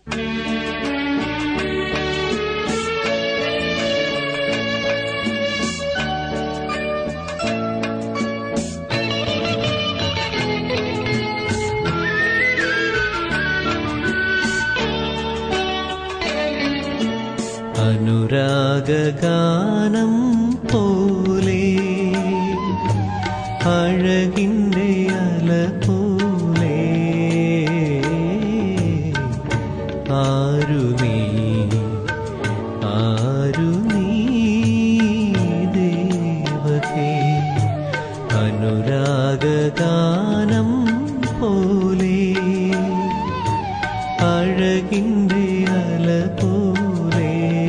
അനുരാഗാനം പോലെ അഴകിൻ്റെ അല പോലെ ആരു നീ ആരു നീ ദേവതേ അനുരാഗാനം പോലെ അഴകിൻ്റെ അല പോലെ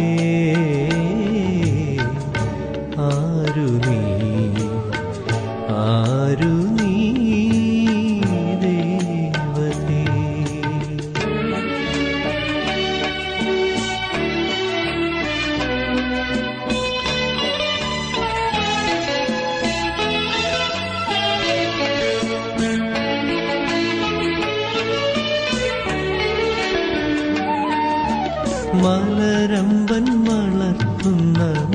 ആരു നീ ആരു നീ ദേവതേ മലരമ്പൻ വളർത്തുന്ന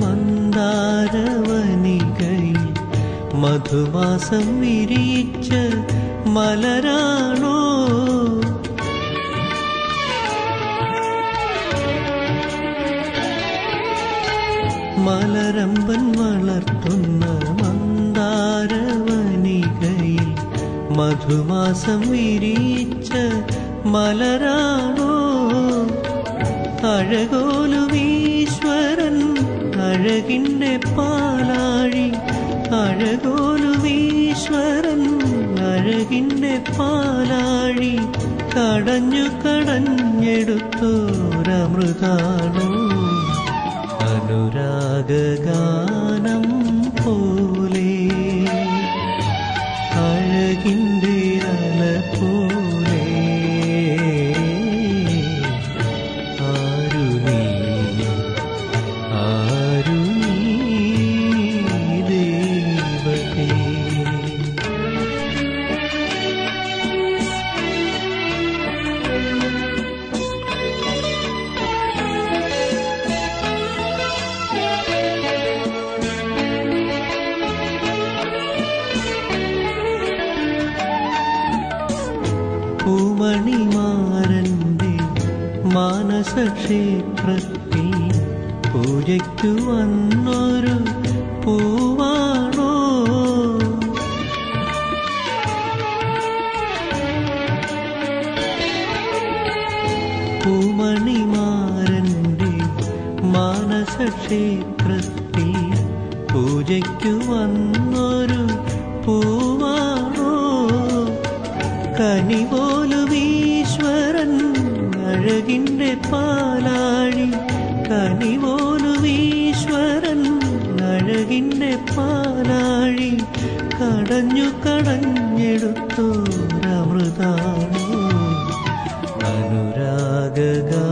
മന്ദാരവനികയിൽ മധുവാസം വിരിയിച്ച മലരാണോ മലരമ്പൻ വളർത്തുന്ന മന്ദാരവനികയിൽ മധുമാസം വിരിയിച്ച മലരാണോ അഴകോലുവീശ്വരൻ അഴകിൻ്റെ പാലാഴി അഴകോലുവീശ്വരൻ അഴകിൻ്റെ പാലാഴി കടഞ്ഞു കടഞ്ഞെടുത്തോരമൃതാണോ അനുരാഗാനം പോലെ അഴകിൻ്റെ അല പോലെ ആരു നീ ആരു നീ ദേവതേ പൂമണിമാരന്റെ മാനസക്ഷേത്രത്തിൽ പൂജയ്ക്കു വന്നൊരു പൂവാണോ പൂമണിമാരന്റെ മാനസക്ഷേത്രത്തിൽ പൂജയ്ക്കു വന്നൊരു പൂവാണോ കനിപോലുവീശ്വരൻ അഴകിൻ്റെ പാലാഴി കനിപോലുവീശ്വരൻ അഴകിൻ്റെ പാലാഴി കടഞ്ഞു കടഞ്ഞെടുത്തോരമൃതാണോ അനുരാഗാനം